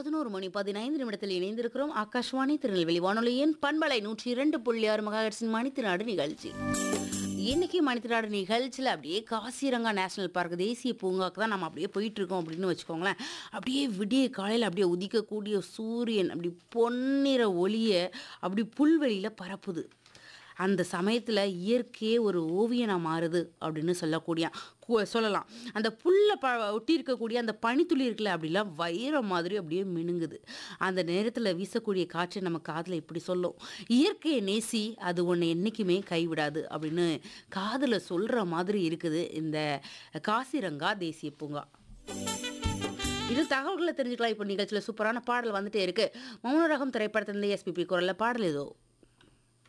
பதினோரு மணி பதினைந்து நிமிடத்தில் இணைந்திருக்கிறோம் ஆகாஷ்வாணி திருநெல்வேலி வானொலியின் பண்பலை நூற்றி இரண்டு புள்ளி ஆறு மகாஹெட்ஸின் மணித்திராடு நிகழ்ச்சி இன்னைக்கு மணித்திராடு நிகழ்ச்சியில் அப்படியே காசிரங்கா நேஷனல் பார்க் தேசிய பூங்காவுக்கு தான் நம்ம அப்படியே போயிட்டு இருக்கோம் அப்படின்னு வச்சுக்கோங்களேன் அப்படியே விடிய காலையில் அப்படியே உதிக்கக்கூடிய சூரியன் அப்படி பொன்னிற ஒளியை அப்படி புல்வெளியில் பரப்புது அந்த சமயத்தில் இயற்கையே ஒரு ஓவியனாக மாறுது அப்படின்னு சொல்லக்கூடிய கு- சொல்லலாம் அந்த புல்லை ப ஒட்டி இருக்கக்கூடிய அந்த பனித்துளி இருக்குல்ல அப்படிலாம் வைரம் மாதிரி அப்படியே மினுங்குது அந்த நேரத்தில் வீசக்கூடிய காற்று நம்ம காதில் இப்படி சொல்லும் இயற்கையை நேசி அது உன்னை என்றைக்குமே கைவிடாது அப்படின்னு காதில் சொல்கிற மாதிரி இருக்குது இந்த காசிரங்கா தேசிய பூங்கா இது தகவல்களை தெரிஞ்சுக்கலாம் இப்போ நிகழ்ச்சியில் சூப்பரான பாடல் வந்துட்டே இருக்கு மௌன ரகம் திரைப்படத்திலிருந்து எஸ்பிபி குரல்ல பாடல் ஏதோ